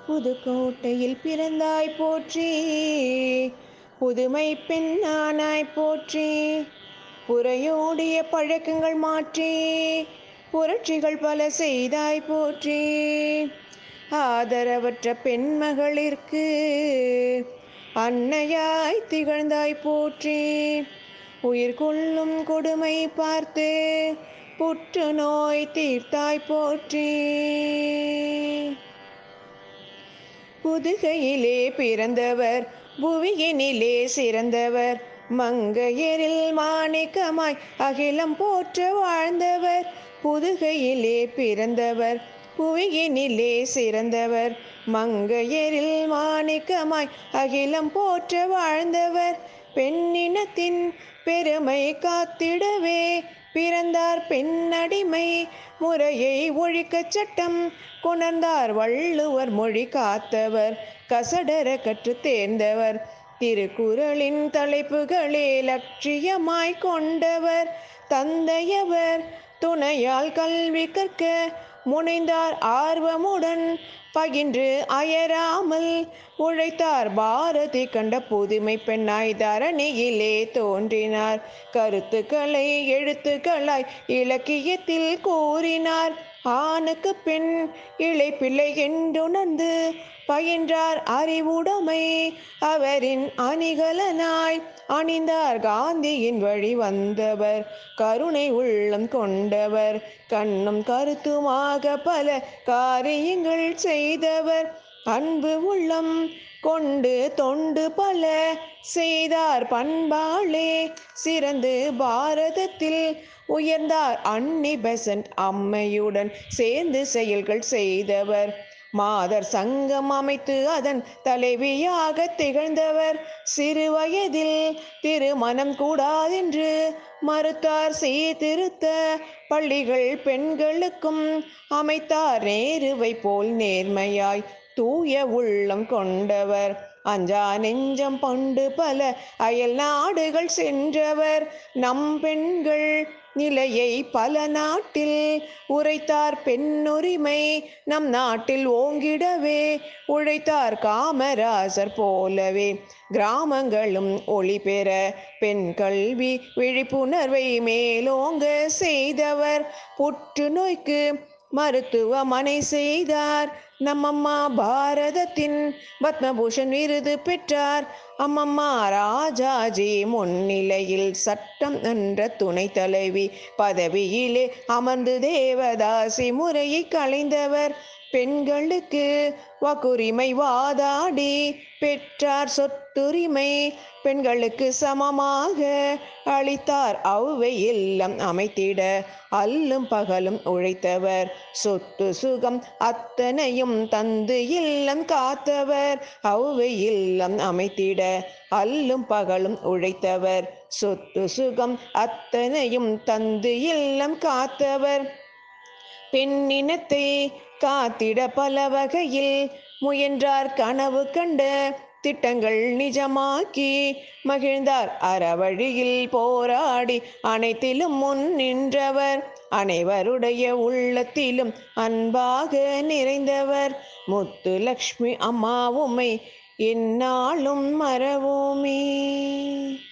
புதுக்கோட்டையில் பிறந்தாய் போற்றி புதுமை பெண்ணானாய் போற்றி புறையோடிய பழக்கங்கள் மாற்றி புரட்சிகள் பல செய்தாய் போற்றி ஆதரவற்ற பெண்மகளிற்கு அன்னையாய் திகழ்ந்தாய் போற்றி உயிர் கொள்ளும் கொடுமை பார்த்து புற்றுநோய் தீர்த்தாய் போற்றி புதுகையிலே பிறந்தவர் புவியினிலே சிறந்தவர் மங்கையரில் மாணிக்கமாய் அகிலம் போற்ற வாழ்ந்தவர் புதுகையிலே பிறந்தவர் புவியினிலே சிறந்தவர் மங்கையரில் மாணிக்கமாய் அகிலம் போற்ற வாழ்ந்தவர் பெண்ணினத்தின் பெருமை காத்திடவே பிறந்தார் பெண்ணடிமை முறையை ஒழிக்கச் சட்டம் கொணர்ந்தார் வள்ளுவர் மொழி காத்தவர் கசடர கற்று தேர்ந்தவர் திருக்குறளின் தலைப்புகளே லட்சியமாய் கொண்டவர் தந்தையவர் துணையால் கல்வி கற்க முனைந்தார் ஆர்வமுடன் பகின்று அயராமல் உழைத்தார் பாரதி கண்ட புதுமை பெண்ணாய் தரணியிலே தோன்றினார் கருத்துக்களை எழுத்துக்களாய் இலக்கியத்தில் கூறினார் ஆணுக்கு பெண் இளைப்பிள்ளை என்றுணர்ந்து பயின்றார் அறிவுடைமை அவரின் அணிகலனாய் அணிந்தார் காந்தியின் வழி வந்தவர் கருணை உள்ளம் கொண்டவர் கண்ணும் கருத்துமாக பல காரியங்கள் செய்தவர் அன்பு உள்ளம் கொண்டு தொண்டு பல செய்தார் பண்பாளே சிறந்து பாரதத்தில் உயர்ந்தார் அன்னி பெசன்ட் அம்மையுடன் சேர்ந்து செயல்கள் செய்தவர் மாதர் சங்கம் அமைத்து அதன் தலைவியாக திகழ்ந்தவர் சிறு வயதில் திருமணம் கூடாதென்று மறுத்தார் சீர்திருத்த பள்ளிகள் பெண்களுக்கும் அமைத்தார் நேருவை போல் நேர்மையாய் தூய உள்ளம் கொண்டவர் அஞ்சா நெஞ்சம் பண்டு பல அயல் நாடுகள் சென்றவர் நம் பெண்கள் நிலையை பல நாட்டில் உரைத்தார் பெண்ணுரிமை நம் நாட்டில் ஓங்கிடவே உழைத்தார் காமராசர் போலவே கிராமங்களும் ஒளி பெற பெண் கல்வி விழிப்புணர்வை மேலோங்க செய்தவர் புற்றுநோய்க்கு மருத்துவமனை செய்தார் நம்மம்மா பாரதத்தின் பத்மபூஷன் விருது பெற்றார் அம்மம்மா ராஜாஜி முன்னிலையில் சட்டம் என்ற துணை தலைவி பதவியிலே அமர்ந்து தேவதாசி முறையை களைந்தவர் பெண்களுக்கு வாக்குரிமை வாதாடி பெற்றார் சொத்துரிமை பெண்களுக்கு சமமாக அளித்தார் அவ்வை இல்லம் அமைத்திட அல்லும் பகலும் உழைத்தவர் சொத்து சுகம் அத்தனையும் தந்து இல்லம் காத்தவர் அவ்வை இல்லம் அமைத்திட அல்லும் பகலும் உழைத்தவர் சொத்து சுகம் அத்தனையும் தந்து இல்லம் காத்தவர் பெண்ணினத்தை காத்திட பல வகையில் முயன்றார் கனவு கண்ட திட்டங்கள் நிஜமாக்கி மகிழ்ந்தார் அறவழியில் போராடி அனைத்திலும் முன் நின்றவர் அனைவருடைய உள்ளத்திலும் அன்பாக நிறைந்தவர் முத்து லக்ஷ்மி அம்மா உம்மை எந்நாளும் மறவோமே